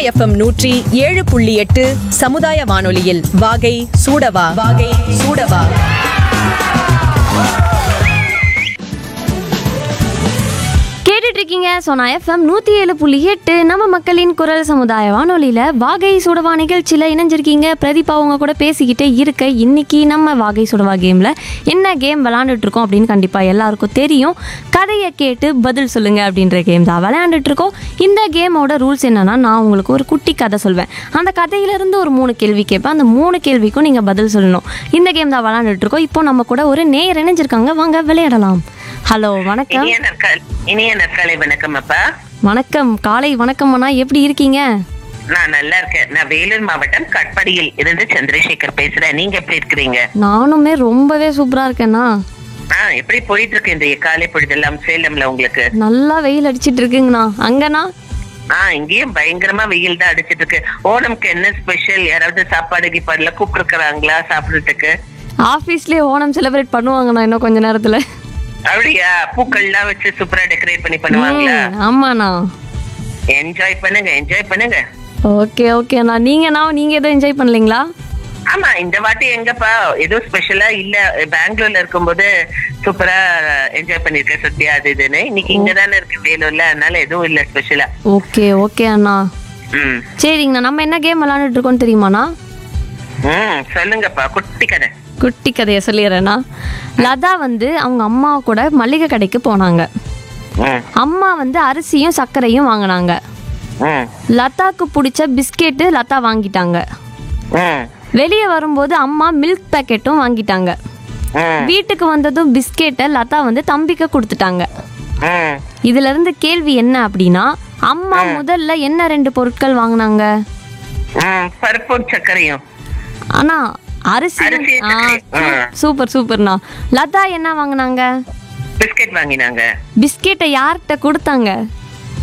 FM நூற்றி ஏழு புள்ளி எட்டு சமுதாய வானொலியில் வாகை சூடவா வாகை சூடவா கேட்டுட்டு இருக்கீங்க சோனா எஃப்எம் நூற்றி ஏழு புள்ளி எட்டு நம்ம மக்களின் குரல் சமுதாய வானொலியில் வாகை சுடவா நிகழ்ச்சியில் இணைஞ்சிருக்கீங்க பிரதீபா அவங்க கூட பேசிக்கிட்டே இருக்க இன்னைக்கு நம்ம வாகை சுடவா கேமில் என்ன கேம் விளாண்டுட்டு இருக்கோம் அப்படின்னு கண்டிப்பாக எல்லாருக்கும் தெரியும் கதையை கேட்டு பதில் சொல்லுங்க அப்படின்ற கேம் தான் விளையாண்டுட்டு இருக்கோம் இந்த கேமோட ரூல்ஸ் என்னன்னா நான் உங்களுக்கு ஒரு குட்டி கதை சொல்வேன் அந்த கதையிலிருந்து ஒரு மூணு கேள்வி கேட்பேன் அந்த மூணு கேள்விக்கும் நீங்கள் பதில் சொல்லணும் இந்த கேம் தான் விளையாண்டுட்டு இருக்கோம் இப்போ நம்ம கூட ஒரு நேர் இணைஞ்சிருக்காங்க வாங்க விளையாடலாம் ஹலோ வணக்கம் இனிய நற்கால் இனிய நற்காலை வணக்கம் அப்பா வணக்கம் காலை வணக்கம் அண்ணா எப்படி இருக்கீங்க நான் நல்லா இருக்கேன் நான் வேலூர் மாவட்டம் கட்படியில் இருந்து சந்திரசேகர் பேசுறேன் நீங்க எப்படி இருக்கிறீங்க நானுமே ரொம்பவே சூப்பரா இருக்கேண்ணா ஆ எப்படி போயிட்டு இருக்கு இந்த காலை பொழுதெல்லாம் சேலம்ல உங்களுக்கு நல்லா வெயில் அடிச்சிட்டு இருக்குங்கண்ணா அங்கண்ணா ஆ இங்கேயும் பயங்கரமா வெயில் தான் அடிச்சிட்டு இருக்கு ஓணம்க்கு என்ன ஸ்பெஷல் யாராவது சாப்பாடு கீப்பாடுல கூப்பிட்டு இருக்கிறாங்களா சாப்பிடுறதுக்கு ஆஃபீஸ்லேயே ஓணம் செலிப்ரேட் பண்ணுவாங்கண்ணா இன்னும் கொஞ்ச நேரத்துல அப்படியா பூக்கள்லாம் வச்சு சூப்பரா டெக்கரேட் பண்ணி பண்ணுவாங்களா ம், ஆமாண்ணா என்ஜாய் பண்ணுங்க என்ஜாய் பண்ணுங்க ஓகே ஓகேண்ணா நீங்கண்ணா நீங்க எதுவும் என்ஜாய் பண்ணலீங்களா ஆமா இந்த வாட்டி எங்கப்பா எதுவும் ஸ்பெஷலா இல்ல பெங்களூர்ல இருக்கும்போது சூப்பரா என்ஜாய் பண்ணிருக்கேன் சத்யா அது இதுன்னு இன்னைக்கு இங்க தானே இருக்கு வேலூர்ல அதனால எதுவும் இல்ல ஸ்பெஷலா ஓகே ஓகே அண்ணா ம் சரிங்கண்ணா நம்ம என்ன கேம் விளாண்டுட்டு இருக்கோம்னு தெரியுமாண்ணா ம் சொல்லுங்கப்பா குட்டி கதை குட்டி கதையை சொல்லிடுறேண்ணா லதா வந்து அவங்க அம்மா கூட மளிகை கடைக்கு போனாங்க ம் அம்மா வந்து அரிசியும் சர்க்கரையும் வாங்கினாங்க ம் லதாக்கு பிடிச்ச பிஸ்கெட்டு லதா வாங்கிட்டாங்க ம் வெளியே வரும்போது அம்மா மில்க் பேக்கெட்டும் வாங்கிட்டாங்க ம் வீட்டுக்கு வந்ததும் பிஸ்கெட்டை லதா வந்து தம்பிக்கு கொடுத்துட்டாங்க ம் இதுல இருந்து கேள்வி என்ன அப்படின்னா அம்மா முதல்ல என்ன ரெண்டு பொருட்கள் வாங்கினாங்க ம் பருப்பும் சர்க்கரையும் ஆனா அரிசி அரிசி, ஆ, சர்க்கரை. ஆ. சூப்பர் சூப்பர்ண்ணா லதா என்ன வாங்கினாங்க பிஸ்கெட் வாங்கினாங்க பிஸ்கெட்டை யார்கிட்ட கொடுத்தாங்க